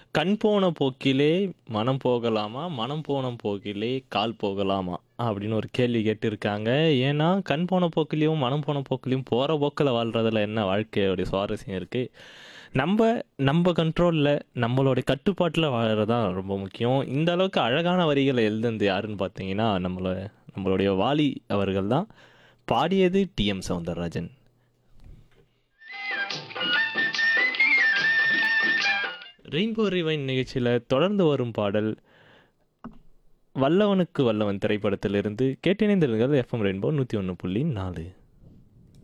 கண் போன போக்கிலே மனம் போகலாமா மனம் போன போக்கிலே கால் போகலாமா அப்படின்னு ஒரு கேள்வி கேட்டிருக்காங்க ஏன்னா கண் போன போக்கிலையும் மனம் போன போக்கிலையும் போகிற போக்கில் வாழ்கிறதுல என்ன வாழ்க்கையோடைய சுவாரஸ்யம் இருக்குது நம்ம நம்ம கண்ட்ரோலில் நம்மளுடைய கட்டுப்பாட்டில் வாழறது தான் ரொம்ப முக்கியம் இந்த அளவுக்கு அழகான வரிகளை எழுதுனது யாருன்னு பார்த்தீங்கன்னா நம்மள நம்மளுடைய வாலி அவர்கள் தான் பாடியது டிஎம் சவுந்தரராஜன் ரெயின்போ ரிவைன் நிகழ்ச்சியில் தொடர்ந்து வரும் பாடல் வல்லவனுக்கு வல்லவன் திரைப்படத்திலிருந்து கேட்டிணைந்திருங்கள் எஃப்எம் ரெயின்போ நூற்றி ஒன்று புள்ளி நாலு